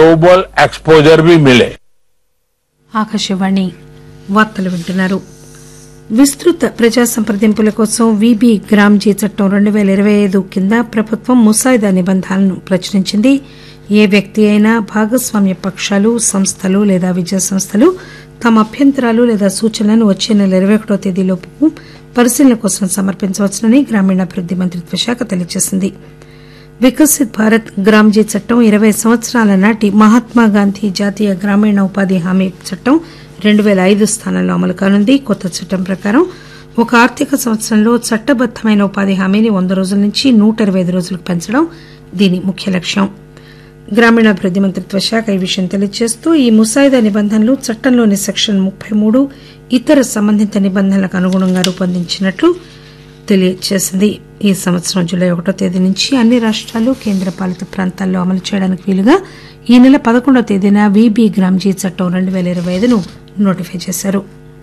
global exposure भी मिले ఆకాశవాణి వార్తలు వింటున్నారు విస్తృత ప్రజా సంప్రదింపుల కోసం విబి గ్రామ్జీ చట్టం రెండు పేల ఇరవై ఐదు కింద ప్రభుత్వం ముసాయిదా నిబంధనలను ప్రచురించింది ఏ వ్యక్తి అయినా భాగస్వామ్య పక్షాలు సంస్థలు లేదా విద్యా సంస్థలు తమ అభ్యంతరాలు లేదా సూచనలను వచ్చే నెల ఇరవై ఒకటో తేదీలోపు పరిశీలన కోసం సమర్పించవచ్చునని గ్రామీణాభివృద్ది మంత్రిత్వ శాఖ తెలియజేసింది వికసిత్ భారత్ గ్రామ్జీ చట్టం ఇరవై సంవత్సరాల నాటి మహాత్మాగాంధీ జాతీయ గ్రామీణ ఉపాధి హామీ చట్టం రెండు పేల ఐదు స్థానంలో అమలు కానుంది కొత్త చట్టం ప్రకారం ఒక ఆర్థిక సంవత్సరంలో చట్టబద్దమైన ఉపాధి హామీని వంద రోజుల నుంచి నూట ఇరవై ఐదు రోజులకు పెంచడం దీని ముఖ్య లక్ష్యం గ్రామీణాభివృద్ది మంత్రిత్వ శాఖ ఈ విషయం తెలియజేస్తూ ఈ ముసాయిదా నిబంధనలు చట్టంలోని సెక్షన్ ముప్పై మూడు ఇతర సంబంధిత నిబంధనలకు అనుగుణంగా రూపొందించినట్లు తెలియజేసింది ఈ సంవత్సరం జూలై ఒకటో తేదీ నుంచి అన్ని రాష్ట్రాలు కేంద్ర పాలిత ప్రాంతాల్లో అమలు చేయడానికి వీలుగా ఈ నెల పదకొండవ తేదీన విబి గ్రామ్జీ చట్టం రెండు పేల ఇరవై ఐదును నోటిఫై చేశారు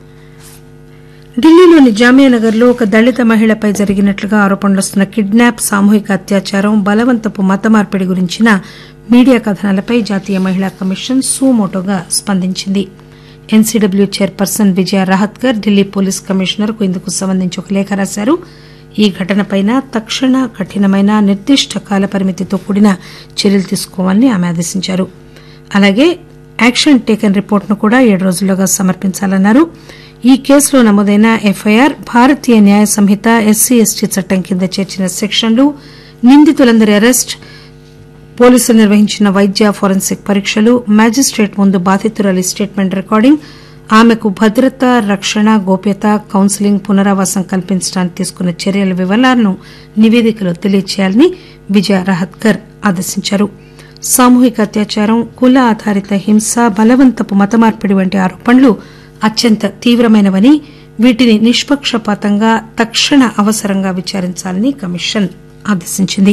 ఢిల్లీలోని జామియా నగర్ లో ఒక దళిత మహిళపై జరిగినట్లుగా ఆరోపణలు వస్తున్న కిడ్నాప్ సామూహిక అత్యాచారం బలవంతపు మత మార్పిడి గురించిన మీడియా కథనాలపై జాతీయ మహిళా కమిషన్ సుమోటోగా స్పందించింది NCW chairperson Vijaya Rahatkar Delhi police commissioner కు ఇందుకు సంబంధించి ఒక లేఖ రాశారు ఈ ఘటనపై తక్షణ కఠినమైన నిర్దిష్ట కాలపరిమితితో కూడిన చర్యలు తీసుకోవాలని ఆమె ఆదేశించారు అలాగే యాక్షన్ టేకన్ రిపోర్టును కూడా ఏడు రోజుల్లోగా సమర్పించాలన్నారు ఈ కేసులో నమోదైన ఎఫ్ఐఆర్ భారతీయ న్యాయ సంహిత ఎస్సీ ఎస్టీ చట్టం కింద చేర్చిన సెక్షన్లు నిందితులందరి అరెస్ట్ పోలీసులు నిర్వహించిన వైద్య ఫోరెన్సిక్ పరీక్షలు మ్యాజిస్టేట్ ముందు బాధితురాలి స్టేట్మెంట్ రికార్డింగ్ ఆమెకు భద్రత రక్షణ గోప్యత కౌన్సిలింగ్ పునరావాసం కల్పించడానికి తీసుకున్న చర్యల వివరాలను నివేదికలో తెలియజేయాలని విజయ రహత్కర్ ఆదేశించారు సామూహిక అత్యాచారం కుల ఆధారిత హింస బలవంతపు మత మార్పిడి వంటి ఆరోపణలు అత్యంత తీవ్రమైనవని వీటిని నిష్పక్షపాతంగా తక్షణ అవసరంగా విచారించాలని కమిషన్ ఆదేశించింది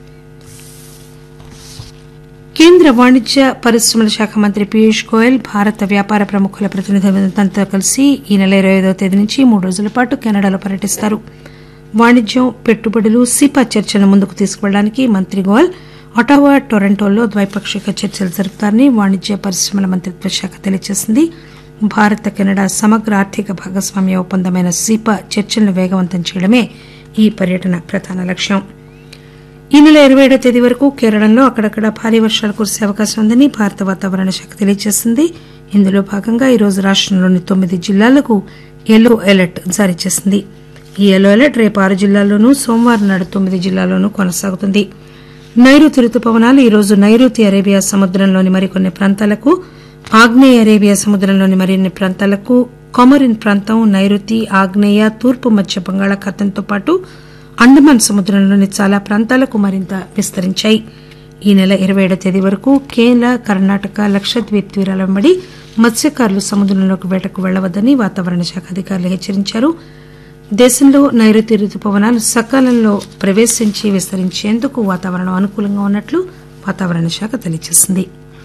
కేంద్ర వాణిజ్య పరిశ్రమల శాఖ మంత్రి పీయూష్ గోయల్ భారత వ్యాపార ప్రముఖుల ప్రతినిధులతో కలిసి ఈ నెల ఇరవై ఐదవ తేదీ నుంచి మూడు రోజుల పాటు కెనడాలో పర్యటిస్తారు వాణిజ్యం పెట్టుబడులు సిపా చర్చలను ముందుకు తీసుకువెళ్ళడానికి మంత్రి గోయల్ ఒటావా టొరంటోలో ద్వైపాక్షిక చర్చలు జరుపుతారని వాణిజ్య పరిశ్రమల మంత్రిత్వ శాఖ తెలియజేసింది భారత కెనడా సమగ్ర ఆర్థిక భాగస్వామ్య ఒప్పందమైన సిపా చర్చలను వేగవంతం చేయడమే ఈ పర్యటన ప్రధాన లక్ష్యం ఈ నెల ఇరవై ఏడో తేదీ వరకు కేరళంలో అక్కడక్కడ భారీ వర్షాలు కురిసే అవకాశం ఉందని భారత వాతావరణ శాఖ తెలియజేసింది ఇందులో భాగంగా ఈరోజు రాష్టంలోని తొమ్మిది జిల్లాలకు ఎల్లో అలర్ట్ జారీ చేసింది ఈ ఎల్లో అలర్ట్ రేపు ఆరు జిల్లాల్లోనూ సోమవారం నాడు తొమ్మిది జిల్లాల్లోనూ కొనసాగుతుంది నైరుతి రుతుపవనాలు ఈరోజు నైరుతి అరేబియా సముద్రంలోని మరికొన్ని ప్రాంతాలకు ఆగ్నేయ అరేబియా సముద్రంలోని మరిన్ని ప్రాంతాలకు కొమరిన్ ప్రాంతం నైరుతి ఆగ్నేయ తూర్పు మధ్య బంగాళాఖాతంతో పాటు అండమాన్ సముద్రంలోని చాలా ప్రాంతాలకు మరింత విస్తరించాయి ఈ నెల ఇరవై ఏడో తేదీ వరకు కేరళ కర్ణాటక లక్షద్వీప్ తీరాల వెంబడి మత్స్యకారులు సముద్రంలోకి వేటకు వెళ్లవద్దని వాతావరణ శాఖ అధికారులు హెచ్చరించారు దేశంలో నైరుతి రుతుపవనాలు సకాలంలో ప్రవేశించి విస్తరించేందుకు వాతావరణం అనుకూలంగా ఉన్నట్లు వాతావరణ శాఖ తెలియజేసింది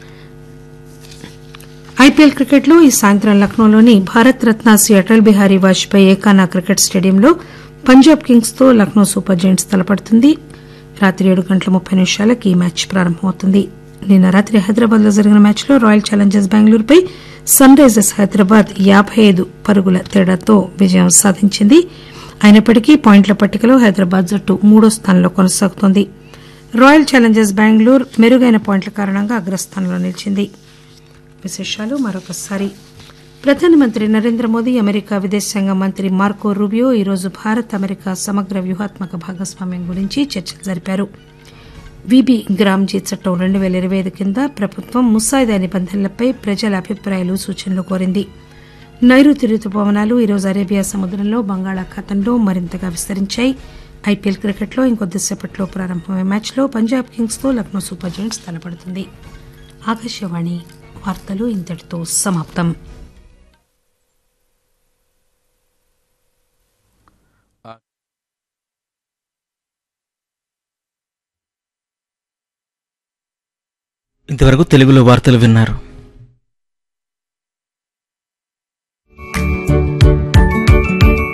ఐపీఎల్ క్రికెట్లో ఈ సాయంత్రం లక్నోలోని భారత్ రత్న శ్రీ అటల్ బిహారీ వాజ్పేయి ఏకానా క్రికెట్ స్టేడియంలో పంజాబ్ కింగ్స్ తో లక్నో సూపర్ జెయింట్స్ తలపడుతుంది రాత్రి ఏడు గంటల ముప్పై నిమిషాలకు ఈ మ్యాచ్ ప్రారంభమవుతుంది నిన్న రాత్రి హైదరాబాద్ లో జరిగిన మ్యాచ్ లో రాయల్ ఛాలెంజర్స్ బెంగళూరుపై సన్ రైజర్స్ హైదరాబాద్ యాబై ఐదు పరుగుల తేడాతో విజయం సాధించింది అయినప్పటికీ పాయింట్ల పట్టికలో హైదరాబాద్ జట్టు మూడో స్థానంలో కొనసాగుతోంది రాయల్ ఛాలెంజర్స్ బెంగళూరు మెరుగైన పాయింట్ల కారణంగా అగ్రస్థానంలో నిలిచింది విశేషాలు మరొకసారి ప్రధానమంత్రి నరేంద్ర మోదీ అమెరికా విదేశాంగ మంత్రి మార్కో రూబియో ఈరోజు భారత్ అమెరికా సమగ్ర వ్యూహాత్మక భాగస్వామ్యం గురించి చర్చలు జరిపారు విబి గ్రామ్జీ చట్టం రెండు పేల ఇరవై ఐదు కింద ప్రభుత్వం ముసాయిదా నిబంధనలపై ప్రజల అభిప్రాయాలు సూచనలు కోరింది నైరుతి రుతుపవనాలు ఈరోజు అరేబియా సముద్రంలో బంగాళాఖాతంలో మరింతగా విస్తరించాయి ఐపీఎల్ క్రికెట్లో ఇంకొద్దిసేపట్లో ప్రారంభమయ్యే మ్యాచ్లో పంజాబ్ కింగ్స్ తో లక్నో సూపర్ జెయింట్స్ తలపడుతుంది ఆకాశవాణి వార్తలు ఇంతటితో సమాప్తం ఇంతవరకు తెలుగులో వార్తలు విన్నారు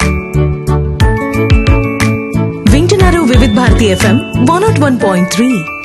వింటున్నారు Vividh Bharati FM one naught one point three